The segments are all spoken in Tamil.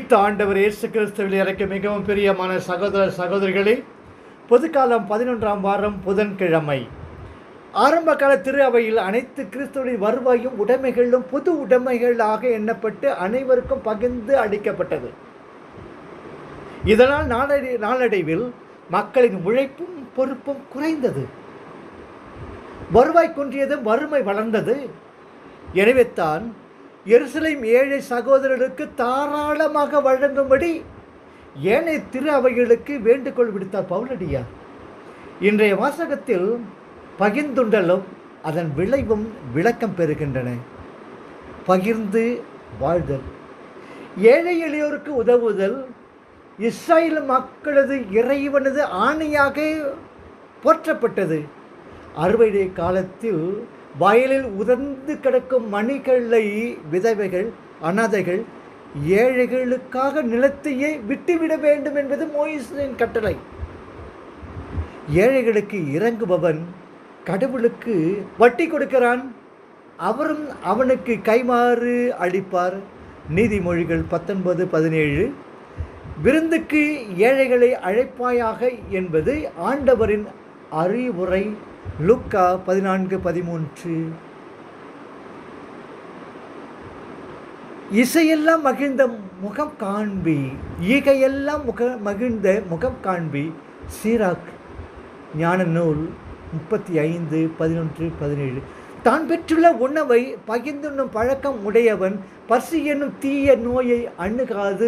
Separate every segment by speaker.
Speaker 1: கிறிஸ்து ஆண்டவர் இயேசு கிறிஸ்துவில் எனக்கு மிகவும் பிரியமான சகோதர சகோதரிகளே பொதுக்காலம் பதினொன்றாம் வாரம் புதன்கிழமை ஆரம்ப கால திரு அவையில் அனைத்து கிறிஸ்துவின் வருவாயும் உடைமைகளும் பொது உடைமைகளாக எண்ணப்பட்டு அனைவருக்கும் பகிர்ந்து அளிக்கப்பட்டது இதனால் நாளடை நாளடைவில் மக்களின் உழைப்பும் பொறுப்பும் குறைந்தது வருவாய் குன்றியதும் வறுமை வளர்ந்தது எனவே தான் எருசலேம் ஏழை சகோதரர்களுக்கு தாராளமாக வழங்கும்படி ஏனைய திரு அவைகளுக்கு வேண்டுகோள் விடுத்தார் பவுலடியார் இன்றைய வாசகத்தில் பகிர்ந்துண்டலும் அதன் விளைவும் விளக்கம் பெறுகின்றன பகிர்ந்து வாழ்தல் ஏழை எளியோருக்கு உதவுதல் இஸ்ராயல் மக்களது இறைவனது ஆணையாக போற்றப்பட்டது அறுவடை காலத்தில் வயலில் உதர்ந்து கிடக்கும் மணிகளை விதவைகள் அனாதைகள் ஏழைகளுக்காக நிலத்தையே விட்டுவிட வேண்டும் என்பது மோயிசின் கட்டளை ஏழைகளுக்கு இறங்குபவன் கடவுளுக்கு வட்டி கொடுக்கிறான் அவரும் அவனுக்கு கைமாறு அளிப்பார் நீதிமொழிகள் பத்தொன்பது பதினேழு விருந்துக்கு ஏழைகளை அழைப்பாயாக என்பது ஆண்டவரின் அறிவுரை லுக்கா பதினான்கு பதிமூன்று இசையெல்லாம் மகிழ்ந்த முகம் காண்பி ஈகையெல்லாம் முக மகிழ்ந்த முகம் காண்பி சீராக் ஞான நூல் முப்பத்தி ஐந்து பதினொன்று பதினேழு தான் பெற்றுள்ள உணவை பகிர்ந்துண்ணும் பழக்கம் உடையவன் பசி என்னும் தீய நோயை அணுகாது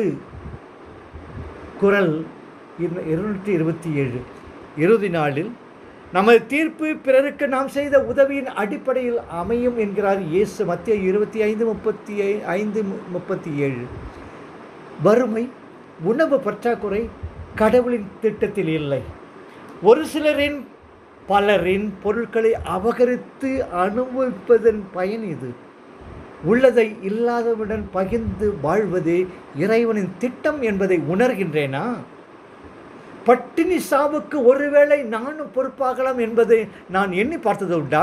Speaker 1: குரல் இருநூற்றி இருபத்தி ஏழு இறுதி நாளில் நமது தீர்ப்பு பிறருக்கு நாம் செய்த உதவியின் அடிப்படையில் அமையும் என்கிறார் இயேசு மத்திய இருபத்தி ஐந்து முப்பத்தி ஐந்து முப்பத்தி ஏழு வறுமை உணவு பற்றாக்குறை கடவுளின் திட்டத்தில் இல்லை ஒரு சிலரின் பலரின் பொருட்களை அபகரித்து அனுபவிப்பதன் பயன் இது உள்ளதை இல்லாதவுடன் பகிர்ந்து வாழ்வதே இறைவனின் திட்டம் என்பதை உணர்கின்றேனா பட்டினி சாவுக்கு ஒருவேளை நானும் பொறுப்பாகலாம் என்பதை நான் எண்ணி பார்த்தது உண்டா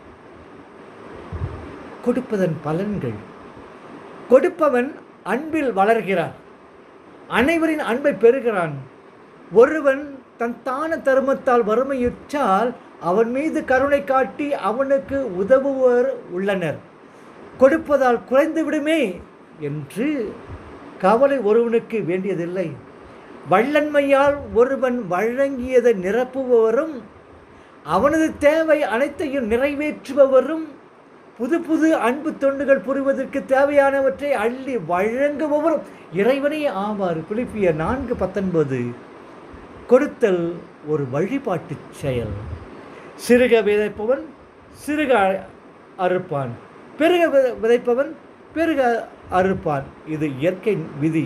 Speaker 1: கொடுப்பதன் பலன்கள் கொடுப்பவன் அன்பில் வளர்கிறான் அனைவரின் அன்பை பெறுகிறான் ஒருவன் தன் தான தருமத்தால் வறுமையுற்றால் அவன் மீது கருணை காட்டி அவனுக்கு உதவுவர் உள்ளனர் கொடுப்பதால் குறைந்து விடுமே என்று கவலை ஒருவனுக்கு வேண்டியதில்லை வள்ளன்மையால் ஒருவன் வழங்கியதை நிரப்புபவரும் அவனது தேவை அனைத்தையும் நிறைவேற்றுபவரும் புது புது அன்பு தொண்டுகள் புரிவதற்கு தேவையானவற்றை அள்ளி வழங்குபவரும் இறைவனே ஆவார் பிலிப்பிய நான்கு பத்தொன்பது கொடுத்தல் ஒரு வழிபாட்டு செயல் சிறுக விதைப்பவன் சிறுக அறுப்பான் பெருக விதைப்பவன் பெருக அறுப்பான் இது இயற்கை விதி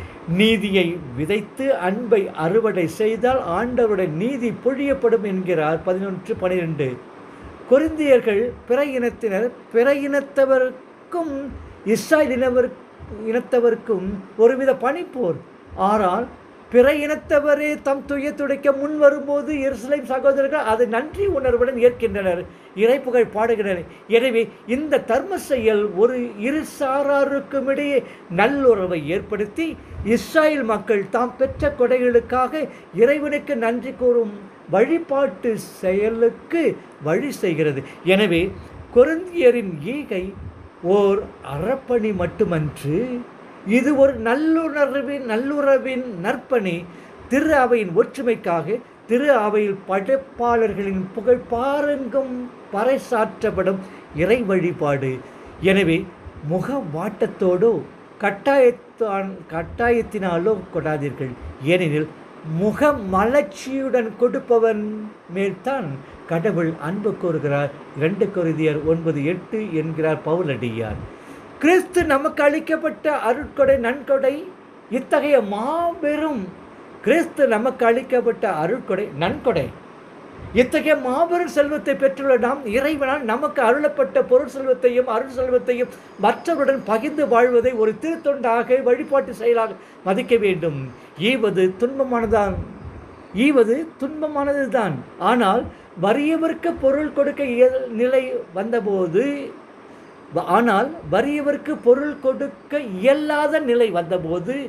Speaker 1: நீதியை விதைத்து அன்பை அறுவடை செய்தால் ஆண்டவருடைய நீதி பொழியப்படும் என்கிறார் பதினொன்று பனிரெண்டு கொரிந்தியர்கள் பிற இனத்தினர் பிற இனத்தவருக்கும் இஸ்ராயல் இனவர் இனத்தவருக்கும் ஒருவித பணிப்போர் ஆனால் பிற இனத்தவரே தம் துய துடைக்க முன் வரும்போது எருசலேம் சகோதரர்கள் அதை நன்றி உணர்வுடன் ஏற்கின்றனர் இறைப்புகழ் பாடுகின்றனர் எனவே இந்த தர்ம செயல் ஒரு இரு சாராருக்கும் இடையே நல்லுறவை ஏற்படுத்தி இஸ்ராயல் மக்கள் தாம் பெற்ற கொடைகளுக்காக இறைவனுக்கு நன்றி கூறும் வழிபாட்டு செயலுக்கு வழி செய்கிறது எனவே கொருந்தியரின் ஈகை ஓர் அறப்பணி மட்டுமன்று இது ஒரு நல்லுணர்வின் நல்லுறவின் நற்பணி திரு அவையின் ஒற்றுமைக்காக திரு அவையில் படைப்பாளர்களின் புகழ் பாருங்கும் பறைசாற்றப்படும் இறை வழிபாடு எனவே முக வாட்டத்தோடோ கட்டாயத்தான் கட்டாயத்தினாலோ கொடாதீர்கள் ஏனெனில் முக மலர்ச்சியுடன் கொடுப்பவன் மேல்தான் கடவுள் அன்பு கூறுகிறார் இரண்டு கொருதியர் ஒன்பது எட்டு என்கிறார் பவுலடியார் கிறிஸ்து நமக்கு அளிக்கப்பட்ட அருட்கொடை நன்கொடை இத்தகைய மாபெரும் கிறிஸ்து நமக்கு அளிக்கப்பட்ட அருட்கொடை நன்கொடை இத்தகைய மாபெரும் செல்வத்தை பெற்றுள்ள நாம் இறைவனால் நமக்கு அருளப்பட்ட பொருள் செல்வத்தையும் அருள் செல்வத்தையும் மற்றவருடன் பகிர்ந்து வாழ்வதை ஒரு திருத்தொண்டாக வழிபாட்டு செயலாக மதிக்க வேண்டும் ஈவது துன்பமானதான் ஈவது துன்பமானது தான் ஆனால் வறியவருக்கு பொருள் கொடுக்க இயல் நிலை வந்தபோது ஆனால் வறியவருக்கு பொருள் கொடுக்க இயலாத நிலை வந்தபோது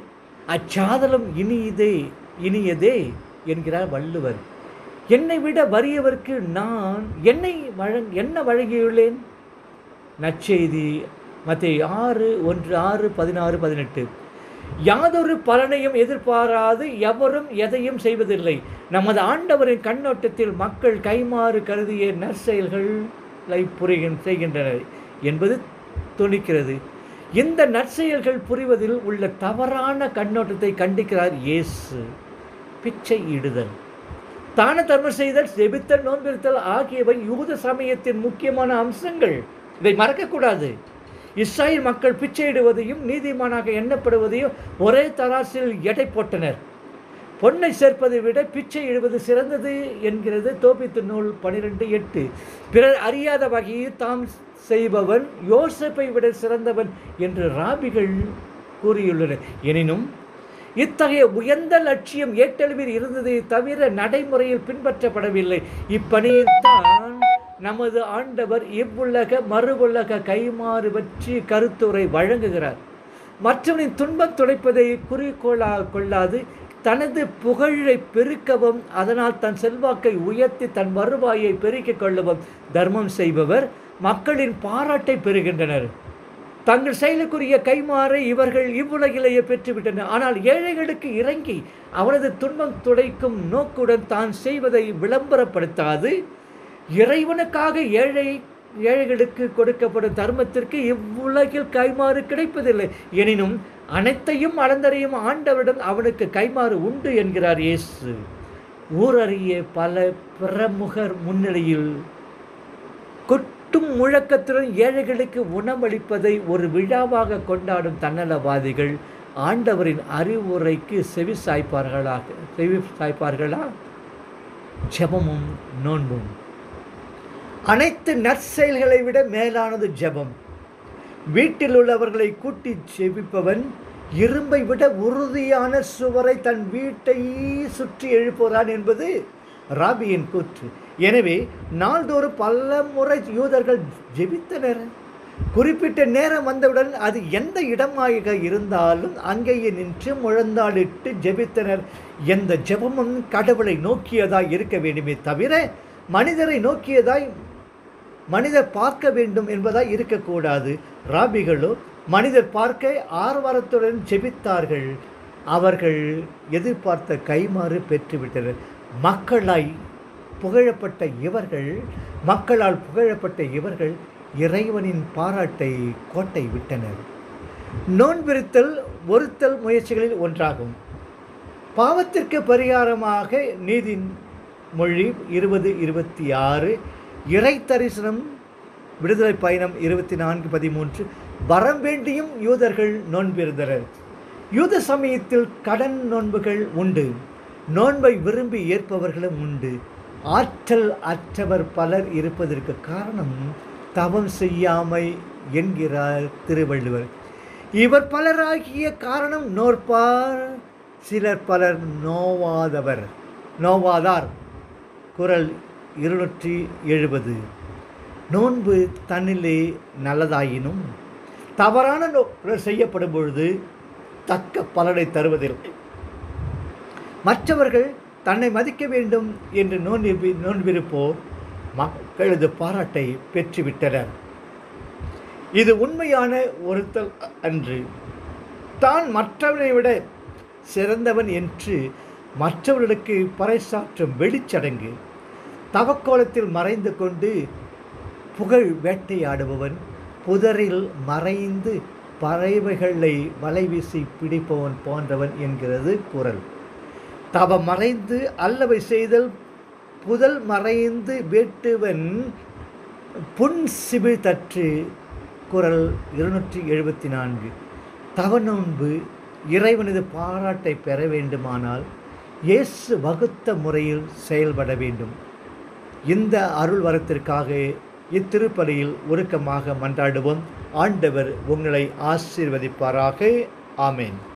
Speaker 1: அச்சாதலம் இனியதே இனியதே என்கிறார் வள்ளுவர் என்னை விட வறியவர்க்கு நான் என்னை வழங் என்ன வழங்கியுள்ளேன் நற்செய்தி மத்திய ஆறு ஒன்று ஆறு பதினாறு பதினெட்டு யாதொரு பலனையும் எதிர்பாராது எவரும் எதையும் செய்வதில்லை நமது ஆண்டவரின் கண்ணோட்டத்தில் மக்கள் கைமாறு கருதிய நற்செயல்களை புரிகின் செய்கின்றனர் என்பது துணிக்கிறது இந்த நற்செயல்கள் புரிவதில் உள்ள தவறான கண்ணோட்டத்தை கண்டிக்கிறார் இயேசு பிச்சை இடுதல் தான தர்மம் செய்தல் செபித்தல் நோன்பிருத்தல் ஆகியவை யூத சமயத்தின் முக்கியமான அம்சங்கள் இதை மறக்கக்கூடாது இஸ்ராயல் மக்கள் பிச்சையிடுவதையும் நீதிமானாக எண்ணப்படுவதையும் ஒரே தராசில் எடை போட்டனர் பொன்னை சேர்ப்பதை விட பிச்சை இடுவது சிறந்தது என்கிறது தோப்பித்து நூல் பனிரெண்டு எட்டு பிறர் அறியாத வகையில் தாம் செய்பவன் யோசப்பை விட சிறந்தவன் என்று ராபிகள் கூறியுள்ளனர் எனினும் இத்தகைய உயர்ந்த லட்சியம் ஏட்டளவில் இருந்ததை தவிர நடைமுறையில் பின்பற்றப்படவில்லை இப்பணியில் தான் நமது ஆண்டவர் இவ்வுலக மறுவுலக கைமாறு பற்றி கருத்துரை வழங்குகிறார் மற்றவனின் துன்பம் துடைப்பதை குறிக்கோளாக கொள்ளாது தனது புகழை பெருக்கவும் அதனால் தன் செல்வாக்கை உயர்த்தி தன் வருவாயை பெருக்கிக் கொள்ளவும் தர்மம் செய்பவர் மக்களின் பாராட்டை பெறுகின்றனர் தங்கள் செயலுக்குரிய கைமாறை இவர்கள் இவ்வுலகிலேயே பெற்றுவிட்டனர் ஆனால் ஏழைகளுக்கு இறங்கி அவனது துன்பம் துடைக்கும் நோக்குடன் தான் செய்வதை விளம்பரப்படுத்தாது இறைவனுக்காக ஏழை ஏழைகளுக்கு கொடுக்கப்படும் தர்மத்திற்கு இவ்வுலகில் கைமாறு கிடைப்பதில்லை எனினும் அனைத்தையும் அளந்தறியும் ஆண்டவரிடம் அவனுக்கு கைமாறு உண்டு என்கிறார் இயேசு ஊரறிய பல பிரமுகர் முன்னிலையில் கொட்டும் முழக்கத்துடன் ஏழைகளுக்கு உணவளிப்பதை ஒரு விழாவாக கொண்டாடும் தன்னலவாதிகள் ஆண்டவரின் அறிவுரைக்கு செவி சாய்ப்பார்களாக செவி சாய்ப்பார்களா ஜெபமும் நோன்பும் அனைத்து நற்செயல்களை விட மேலானது ஜெபம் வீட்டில் உள்ளவர்களை கூட்டி செபிப்பவன் இரும்பை விட உறுதியான சுவரை தன் வீட்டை சுற்றி எழுப்புகிறான் என்பது ராபியின் கூற்று எனவே நாள்தோறும் பல முறை யூதர்கள் ஜெபித்தனர் குறிப்பிட்ட நேரம் வந்தவுடன் அது எந்த இடமாக இருந்தாலும் அங்கேயே நின்று முழந்தாளிட்டு ஜெபித்தனர் எந்த ஜெபமும் கடவுளை நோக்கியதாய் இருக்க வேண்டுமே தவிர மனிதரை நோக்கியதாய் மனிதர் பார்க்க வேண்டும் என்பதாய் இருக்கக்கூடாது ராபிகளோ மனிதர் பார்க்க ஆர்வரத்துடன் ஜெபித்தார்கள் அவர்கள் எதிர்பார்த்த கைமாறு பெற்றுவிட்டனர் மக்களாய் புகழப்பட்ட இவர்கள் மக்களால் புகழப்பட்ட இவர்கள் இறைவனின் பாராட்டை கோட்டை விட்டனர் நோன்பிருத்தல் ஒருத்தல் முயற்சிகளில் ஒன்றாகும் பாவத்திற்கு பரிகாரமாக நீதி மொழி இருபது இருபத்தி ஆறு இறை தரிசனம் விடுதலை பயணம் இருபத்தி நான்கு பதிமூன்று வரம் வேண்டியும் யூதர்கள் நோன்பிருந்தனர் யூத சமயத்தில் கடன் நோன்புகள் உண்டு நோன்பை விரும்பி ஏற்பவர்களும் உண்டு ஆற்றல் அற்றவர் பலர் இருப்பதற்கு காரணம் தவம் செய்யாமை என்கிறார் திருவள்ளுவர் இவர் பலராகிய காரணம் நோற்பார் சிலர் பலர் நோவாதவர் நோவாதார் குரல் இருநூற்றி எழுபது நோன்பு தன்னிலே நல்லதாயினும் தவறான நோக்கில் செய்யப்படும் பொழுது தக்க பலனை தருவதில்லை மற்றவர்கள் தன்னை மதிக்க வேண்டும் என்று நோன்பி நோன்பிருப்போர் மக்களது பாராட்டை பெற்றுவிட்டனர் இது உண்மையான ஒருத்தல் அன்று தான் மற்றவனை விட சிறந்தவன் என்று மற்றவர்களுக்கு பறைசாற்றும் வெளிச்சடங்கு தவக்கோலத்தில் மறைந்து கொண்டு புகழ் வேட்டையாடுபவன் புதரில் மறைந்து பறவைகளை வலைவீசி பிடிப்பவன் போன்றவன் என்கிறது குரல் தவ மறைந்து அல்லவை செய்தல் புதல் மறைந்து வேட்டுவன் புன் சிபிழ் தற்று குரல் இருநூற்றி எழுபத்தி நான்கு தவ நோன்பு இறைவனது பாராட்டை பெற வேண்டுமானால் இயேசு வகுத்த முறையில் செயல்பட வேண்டும் இந்த அருள் வரத்திற்காக இத்திருப்பலியில் உருக்கமாக மன்றாடுவோம் ஆண்டவர் உங்களை ஆசீர்வதிப்பாராக ஆமேன்